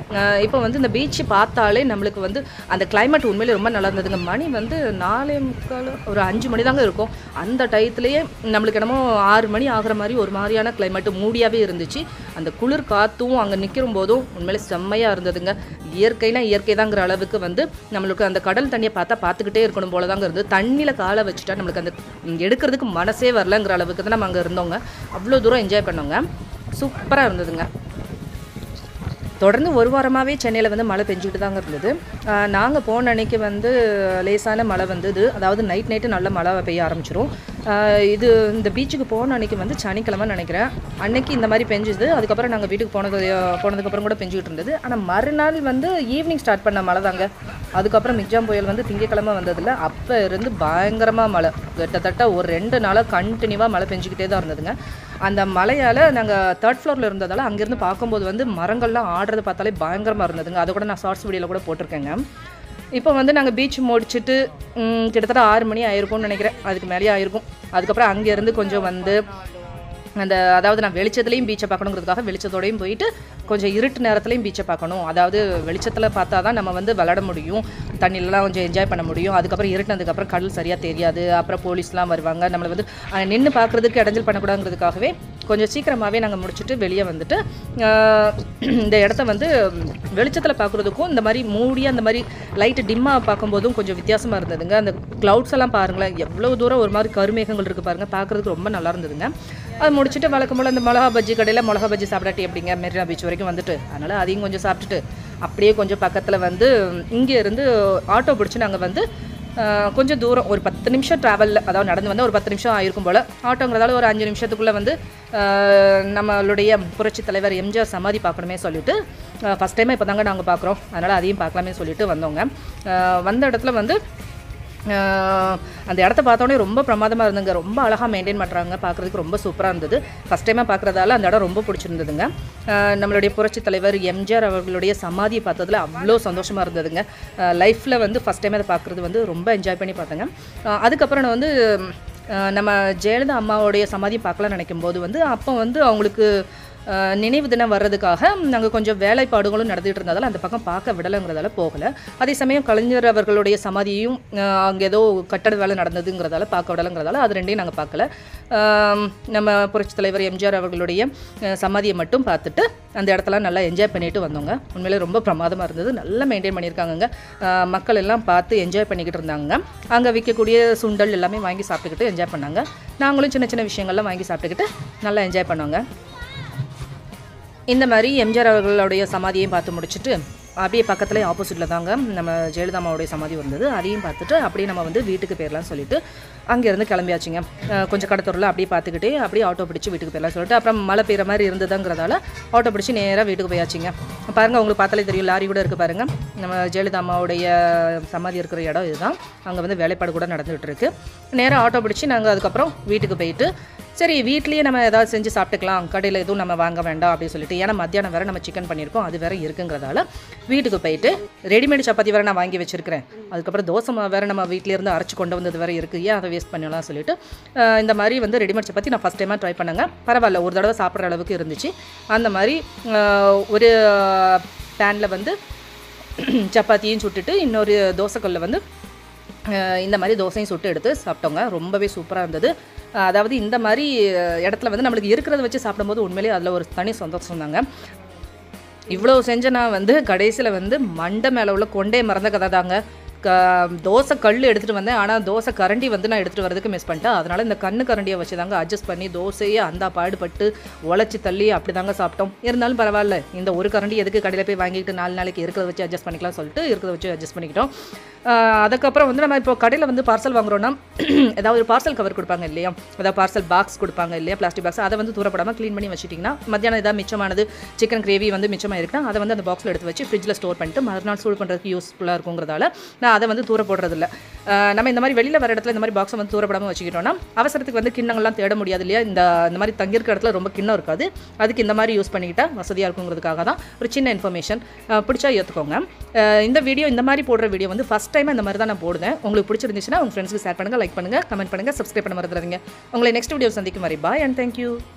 Speaker 1: இப்போ வந்து இந்த பீச் பார்த்தாலே நம்மளுக்கு வந்து அந்த climate உண்மையிலே ரொம்ப நல்லா இருந்ததுங்க மணி வந்து நாலே முக்கால் ஒரு அஞ்சு மணி தாங்க இருக்கும் அந்த டயத்துலேயே நம்மளுக்கு என்னமோ ஆறு மணி ஆகுற மாதிரி ஒரு மாதிரியான climate மூடியாகவே இருந்துச்சு அந்த குளிர் காற்றும் அங்கே நிற்கிற போதும் உண்மையிலே செம்மையாக இருந்ததுங்க இயற்கைனா இயற்கை தாங்கிற அளவுக்கு வந்து நம்மளுக்கு அந்த கடல் தண்ணியை பார்த்தா பார்த்துக்கிட்டே இருக்கணும் போல தாங்க இருந்தது தண்ணியில் காலை வச்சுட்டா நம்மளுக்கு அந்த எடுக்கிறதுக்கு மனசே வரலங்கிற அளவுக்கு தான் நம்ம அங்கே இருந்தோங்க அவ்வளோ தூரம் என்ஜாய் பண்ணோங்க சூப்பராக இருந்ததுங்க தொடர்ந்து ஒரு வாரமாகவே சென்னையில் வந்து மழை பெஞ்சிக்கிட்டு தாங்க இருந்தது நாங்கள் போன அன்னைக்கு வந்து லேசான மழை வந்தது அதாவது நைட் நைட்டு நல்ல மழை பெய்ய ஆரம்பிச்சிரும் ஆஹ் இது இந்த பீச்சுக்கு போன அன்னைக்கு வந்து சனிக்கிழமை நினைக்கிறேன் அன்னைக்கு இந்த மாதிரி பெஞ்சுது அதுக்கப்புறம் நாங்கள் வீட்டுக்கு போனது போனதுக்கப்புறம் கூட பெஞ்சிக்கிட்டு இருந்தது ஆனால் மறுநாள் வந்து ஈவினிங் ஸ்டார்ட் பண்ண மழை தாங்க அதுக்கப்புறம் மிக்ஜாம் புயல் வந்து திங்கக்கிழமை வந்ததில்ல அப்போ இருந்து பயங்கரமாக மழை கிட்டத்தட்ட ஒரு ரெண்டு நாளாக கண்டினியூவாக மழை பெஞ்சிக்கிட்டே தான் இருந்ததுங்க அந்த மழையால் நாங்கள் தேர்ட் ஃப்ளோரில் இருந்ததால் அங்கேருந்து பார்க்கும்போது வந்து மரங்கள்லாம் ஆடுறது பார்த்தாலே பயங்கரமாக இருந்ததுங்க அதை கூட நான் ஷார்ட்ஸ் வீடியோவில் கூட போட்டிருக்கேங்க இப்போ வந்து நாங்கள் பீச் முடிச்சுட்டு ம், கிட்டத்தட்ட ஆறு மணி ஆயிருக்கும்னு நினைக்கிறேன் அதுக்கு மேலேயே ஆயிருக்கும் அதுக்கப்புறம் அங்கேருந்து கொஞ்சம் வந்து அந்த அதாவது நான் வெளிச்சத்துலேயும் பீச்சை பார்க்கணுங்கிறதுக்காக வெளிச்சத்தோடையும் போயிட்டு கொஞ்சம் இருட்டு நேரத்துலையும் பீச்சை பார்க்கணும் அதாவது வெளிச்சத்தில் பார்த்தா தான் நம்ம வந்து விளாட முடியும் தண்ணிலலாம் கொஞ்சம் என்ஜாய் பண்ண முடியும் அதுக்கப்புறம் இருட்டினதுக்கப்புறம் கடல் சரியாக தெரியாது அப்புறம் போலீஸ்லாம் வருவாங்க நம்மளை வந்து நின்று பார்க்குறதுக்கு இடைஞ்சல் பண்ணக்கூடாதுங்கிறதுக்காகவே கொஞ்சம் சீக்கிரமாகவே நாங்கள் முடிச்சுட்டு வெளியே வந்துட்டு ஆஹ், இந்த இடத்த வந்து வெளிச்சத்தில் பார்க்குறதுக்கும் இந்த மாதிரி மூடியாக அந்த மாதிரி லைட்டு டிம்மாக பார்க்கும்போதும் கொஞ்சம் வித்தியாசமாக இருந்ததுங்க அந்த க்ளவுட்ஸ் எல்லாம் பாருங்களேன் எவ்வளோ தூரம் ஒரு மாதிரி கருமேகங்கள் இருக்குது பாருங்கள் பார்க்குறதுக்கு ரொம்ப நல்லா இருந்ததுங்க அது முடிச்சுட்டு வழக்கம் போல் அந்த மிளகா பஜ்ஜி கடையில் மிளகா பஜ்ஜி சாப்பிடாட்டி எப்படிங்க மெரினா பீச் வரைக்கும் வந்துட்டு அதனால் அதையும் கொஞ்சம் சாப்பிட்டுட்டு அப்படியே கொஞ்சம் பக்கத்தில் வந்து இங்கே இருந்து ஆட்டோ பிடிச்சி நாங்கள் வந்து ஆஹ், கொஞ்சம் தூரம் ஒரு பத்து நிமிஷம் ட்ராவலில் அதாவது நடந்து வந்து ஒரு பத்து நிமிஷம் ஆயிருக்கும் போல் ஆட்டோங்கிறதால ஒரு அஞ்சு நிமிஷத்துக்குள்ளே வந்து ஆஹ், நம்மளுடைய புரட்சி தலைவர் எம்ஜிஆர் சமாதி பார்க்கணுமே சொல்லிட்டு ஃபஸ்ட் டைமாக இப்போ தாங்க நாங்கள் பார்க்குறோம் அதனால் அதையும் பார்க்கலாமே சொல்லிட்டு வந்தோங்க ஆஹ், வந்த இடத்துல வந்து ஆஹ் அந்த இடத்த பார்த்தோன்னே ரொம்ப பிரமாதமாக இருந்துங்க ரொம்ப அழகாக மெயின்டைன் பண்ணுறாங்க பார்க்குறதுக்கு ரொம்ப சூப்பராக இருந்தது ஃபஸ்ட் டைமாக பார்க்குறதால அந்த இடம் ரொம்ப பிடிச்சிருந்ததுங்க ஆஹ் நம்மளுடைய புரட்சி தலைவர் எம்ஜிஆர் அவர்களுடைய சமாதியை பார்த்ததுல அவ்வளோ சந்தோஷமாக இருந்ததுங்க லைஃப்பில் வந்து ஃபஸ்ட் டைம் அதை பார்க்குறது வந்து ரொம்ப என்ஜாய் பண்ணி பார்த்தேங்க ஆஹ் அதுக்கப்புறம் நான் வந்து ஆஹ் நம்ம ஜெயலலிதா அம்மாவுடைய சமாதியை பார்க்கலாம்னு நினைக்கும் போது வந்து அப்போ வந்து அவங்களுக்கு ஆஹ் நினைவு தினம் வர்றதுக்காக நாங்கள் கொஞ்சம் வேலைப்பாடுகளும் நடந்துகிட்டு இருந்ததால் அந்த பக்கம் பார்க்க விடலைங்கிறதால போகலை அதே சமயம் கலைஞர் அவர்களுடைய சமாதியும் அங்கே ஏதோ கட்டட வேலை நடந்ததுங்கிறதால பார்க்க விடலைங்கிறதால அது ரெண்டையும் நாங்கள் பார்க்கல ஆம், நம்ம புரட்சித் தலைவர் எம்ஜிஆர் அவர்களுடைய அஹ், சமாதியை மட்டும் பார்த்துட்டு அந்த இடத்தெல்லாம் நல்லா என்ஜாய் பண்ணிட்டு வந்தோங்க உண்மையிலே ரொம்ப பிரமாதமாக இருந்தது நல்லா மெயின்டைன் பண்ணியிருக்காங்கங்க ஆஹ், மக்கள் எல்லாம் பார்த்து என்ஜாய் பண்ணிக்கிட்டு இருந்தாங்க அங்கே விற்கக்கூடிய சுண்டல் எல்லாமே வாங்கி சாப்பிட்டுக்கிட்டு என்ஜாய் பண்ணாங்க நாங்களும் சின்ன சின்ன விஷயங்கள்லாம் வாங்கி சாப்பிட்டுக்கிட்டு நல்லா என்ஜாய் பண்ணோங்க இந்த மாதிரி எம்ஜிஆர் அவர்களுடைய சமாதியையும் பார்த்து முடிச்சுட்டு அப்படியே பக்கத்துலேயே ஆப்போசிட்டில் தாங்க நம்ம ஜெயலலிதா அம்மாவுடைய சமாதி வந்தது அதையும் பார்த்துட்டு அப்படியே நம்ம வந்து வீட்டுக்கு போயிடலாம்னு சொல்லிட்டு அங்கேருந்து கிளம்பியாச்சுங்க அஹ் கொஞ்சம் கடத்தூரில் அப்படியே பார்த்துக்கிட்டே அப்படியே ஆட்டோ பிடிச்சி வீட்டுக்கு போயிடலாம் சொல்லிட்டு அப்புறம் மழை பெய்கிற மாதிரி இருந்ததுங்கிறதால ஆட்டோ பிடிச்சி நேராக வீட்டுக்கு போயாச்சுங்க பாருங்கள் உங்களுக்கு பார்த்தாலே தெரியும் லாரி கூட இருக்குது பாருங்கள் நம்ம ஜெயலலிதா அம்மாவுடைய சமாதி இருக்கிற இடம் இதுதான் அங்கே வந்து வேலைப்பாடு கூட நடந்துகிட்டு இருக்கு நேராக ஆட்டோ பிடிச்சி நாங்கள் அதுக்கப்புறம் வீட்டுக்கு போயிட்டு சரி வீட்லேயே நம்ம ஏதாவது செஞ்சு சாப்பிட்டுக்கலாம் கடையில் எதுவும் நம்ம வாங்க வேண்டாம் அப்படின்னு சொல்லிட்டு ஏன்னா மத்தியானம் வேறு நம்ம சிக்கன் பண்ணியிருக்கோம் அது வேறு இருக்குங்கிறதால வீட்டுக்கு போயிட்டு ரெடிமேட் சப்பாத்தி வேறு நான் வாங்கி வச்சிருக்கிறேன் அதுக்கப்புறம் தோசை மாவு வேறு நம்ம வீட்டிலேருந்து இருந்து அரைச்சி கொண்டு வந்தது வேறு இருக்குது ஏன் அதை வேஸ்ட் பண்ணலாம் சொல்லிட்டு அஹ், இந்த மாதிரி வந்து ரெடிமேட் சப்பாத்தி நான் ஃபஸ்ட் டைமாக ட்ரை பண்ணேங்க பரவாயில்ல ஒரு தடவை சாப்பிட்ற அளவுக்கு இருந்துச்சு அந்த மாதிரி அஹ், ஒரு பேனில் வந்து சப்பாத்தியும் சுட்டுட்டு இன்னொரு தோசைக்கல்ல வந்து அஹ் இந்த மாதிரி தோசையும் சுட்டு எடுத்து சாப்பிட்டோங்க ரொம்பவே சூப்பராக இருந்தது அஹ் அதாவது இந்த மாதிரி அஹ், இடத்துல வந்து நம்மளுக்கு இருக்கிறத வச்சு சாப்பிடும்போது உண்மையிலேயே அதில் ஒரு தனி சந்தோஷம் தாங்க இவ்வளோ செஞ்ச நான் வந்து கடைசியில் வந்து மண்டை மேலே உள்ள கொண்டே மறந்த கதை தாங்க க தோசை கல் எடுத்துகிட்டு வந்தேன் ஆனால் தோசை கரண்டி வந்து நான் எடுத்துகிட்டு வரதுக்கு மிஸ் பண்ணிட்டேன் அதனால் இந்த கண்ணு கரண்டியை வச்சு தாங்க அட்ஜஸ்ட் பண்ணி தோசையே அந்த பாடுபட்டு உழைச்சி தள்ளி அப்படி தாங்க சாப்பிட்டோம் இருந்தாலும் பரவாயில்ல இந்த ஒரு கரண்டி எதுக்கு கடையில் போய் வாங்கிட்டு நாலு நாளைக்கு இருக்கிறத வச்சு அட்ஜஸ்ட் பண்ணிக்கலாம் சொல்லிட்டு இருக்கிறத வச்சு அட்ஜஸ்ட் பண்ணிக்கிட்டோம் ஆஹ் அதுக்கப்புறம் வந்து நம்ம இப்போ கடையில் வந்து பார்சல் வாங்குறோம்னா ஏதாவது ஒரு பார்சல் கவர் கொடுப்பாங்க இல்லையா அதாவது பார்சல் பாக்ஸ் கொடுப்பாங்க இல்லையா பிளாஸ்டிக் பாக்ஸ் அதை வந்து தூரப்படாமல் க்ளீன் பண்ணி வச்சுட்டிங்கன்னா மத்தியானம் ஏதாவது மிச்சமானது சிக்கன் கிரேவி வந்து மிச்சமாக இருக்குன்னா அதை வந்து அந்த பாக்ஸில் எடுத்து வச்சு ஃப்ரிட்ஜில் ஸ்டோர் பண்ணிட்டு மறுநாள் சூடு பண்ணுறதுக்கு யூஸ்ஃபுல்லாக இருக்குங்கிறதால நான் அதை வந்து தூர போடுறதில்ல ஆஹ் நம்ம இந்த மாதிரி வெளியில் வர இடத்துல இந்த மாதிரி பாக்ஸை வந்து தூரப்படாமல் வச்சுக்கிட்டோம்னா அவசரத்துக்கு வந்து கிண்ணங்கள்லாம் தேட முடியாது இல்லையா இந்த இந்த மாதிரி தங்கியிருக்க இடத்துல ரொம்ப கிண்ணம் இருக்காது அதுக்கு இந்த மாதிரி யூஸ் பண்ணிக்கிட்டா வசதியாக இருக்குங்கிறதுக்காக தான் ஒரு சின்ன இன்ஃபர்மேஷன் பிடிச்சா ஏற்றுக்கோங்க ஆஹ் இந்த வீடியோ இந்த மாதிரி போடுற வீடியோ வந்து ஃபஸ்ட் டைம் இந்த மாதிரி தான் நான் போடுவேன் உங்களுக்கு பிடிச்சிருந்துச்சுன்னா உங்கள் ஃப்ரெண்ட்ஸ்க்கு ஷேர் பண்ணுங்கள் லைக் பண்ணுங்கள் கமெண்ட் பண்ணுங்கள் சப்ஸ்கிரைப் பண்ண மறந்துடாதீங்க உங்களை நெக்ஸ்ட் வீடியோ சந்திக்கும் மாதிரி பாய் அண்ட் தேங்க்யூ